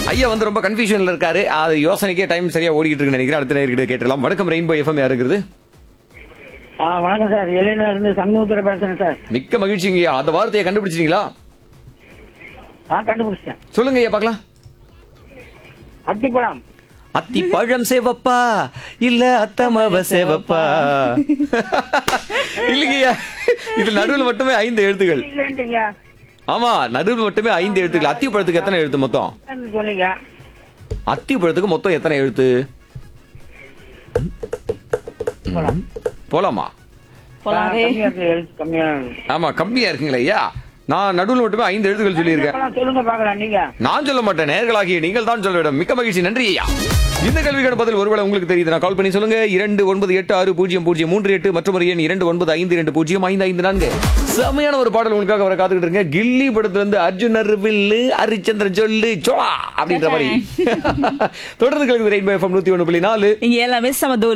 ஐயா வந்து ரொம்ப கன்ஃபியூஷன்ல இருக்காரு அது யோசனைக்கே டைம் சரியா ஓடிக்கிட்டு இருக்குன்னு நினைக்கிறேன் அடுத்த நேர்கிட்ட கேட்டலாம் வணக்கம் ரெயின்போ எஃப்எம் யாருக்குது ஆ வணக்கம் சார் எல்லையில இருந்து சண்முகத்துல பேசுறேன் சார் மிக்க மகிழ்ச்சிங்கய்யா அந்த வார்த்தையை கண்டுபிடிச்சிட்டீங்களா ஆ கண்டுபிடிச்சிட்டேன் சொல்லுங்க ஐயா பார்க்கலாம் அத்திப்பழம் அத்தி பழம் சேவப்பா இல்ல அத்தமவ சேவப்பா இல்லைங்கய்யா இது நடுவில் மட்டுமே ஐந்து எழுத்துகள் இல்லைன்றீங்க ஆமா நடுவில் மட்டுமே ஐந்து எழுத்துக்கள் அத்தி பழத்துக்கு எத்தனை எழுத்து மொத்தம் சொன்னீங்க அத்தி பழத்துக்கு மொத்தம் எத்தனை எழுத்து போலாம். போலாமா போலாவே கம்மியா இருக்கு, எழுத்து கம்மியா இருக்கு. ஆமா கம்மியா இருக்குங்களா ஐயா நான் நடுவில் மட்டுமே ஐந்து எழுத்துக்கள் சொல்லியிருக்கேன் இப்பலாம் சொல்லுங்க பாக்கலாம் நீங்க நான் சொல்ல மாட்டேன் நேர்களாகிய நீங்கள் தான் சொல்ல வேண்டும் மிக்க மகிழ்ச்சி நன்றி ஐயா இந்த கேள்விக்கான பதில் ஒருவேளை உங்களுக்கு தெரியுது நான் கால் பண்ணி சொல்லுங்க இரண்டு ஒன்பது எட்டு ஆறு பூஜ்ஜியம் பூஜ்ஜியம் மூன்று எட்டு மற்றும் ஒரு எண் இரண்டு ஒன்பது ஐந்து இரண்டு பூஜ்ஜியம் ஐந்து ஐந்து நான்கு செமையான ஒரு பாடல் உங்களுக்காக வர காத்துக்கிட்டு இருக்கேன் கில்லி படத்துல இருந்து அர்ஜுனர் வில்லு ஹரிச்சந்திரன் சொல்லு சோழா அப்படின்ற மாதிரி தொடர்ந்து கலந்து ரெயின்போ எஃப்எம் நூத்தி ஒன்று புள்ளி நாலு இங்க எல்லாமே சமதூள்